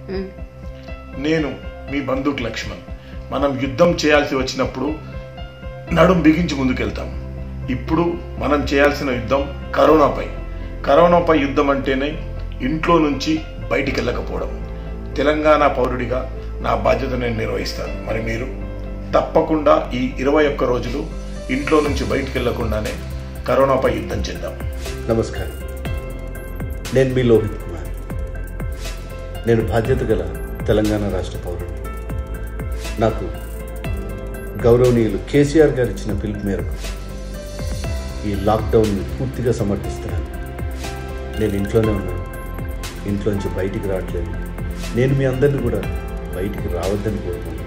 ఉమ్, నేను మీ బంధుక్ లక్ష్మణ్ మనం యుద్ధం చేయాల్సి వచ్చినప్పుడు నడుం బిగించి ముందుకెళ్తాం ఇప్పుడు మనం చేయాల్సిన యుద్ధం కరోనాపై కరోనాపై యుద్ధం అంటేనే ఇంట్లో నుంచి బయటికి వెళ్ళకపోవడం తెలంగాణ పౌరుడిగా నా బాధ్యత నేను నిర్వహిస్తాను మరి మీరు తప్పకుండా ఈ ఇరవై ఒక్క రోజులు ఇంట్లో నుంచి బయటికి వెళ్లకుండానే కరోనాపై యుద్ధం చేద్దాం నమస్కారం నేను మీ లోహిత్ కుమార్ నేను బాధ్యత గల తెలంగాణ రాష్ట్ర పౌరుడు నాకు గౌరవనీయులు కేసీఆర్ గారు ఇచ్చిన పిలుపు మేరకు ఈ లాక్డౌన్ని పూర్తిగా సమర్థిస్తున్నాను నేను ఇంట్లోనే ఉన్నాను ఇంట్లోంచి బయటికి రావట్లేదు నేను మీ అందరిని కూడా బయటికి రావద్దని కోరుకుంటున్నాను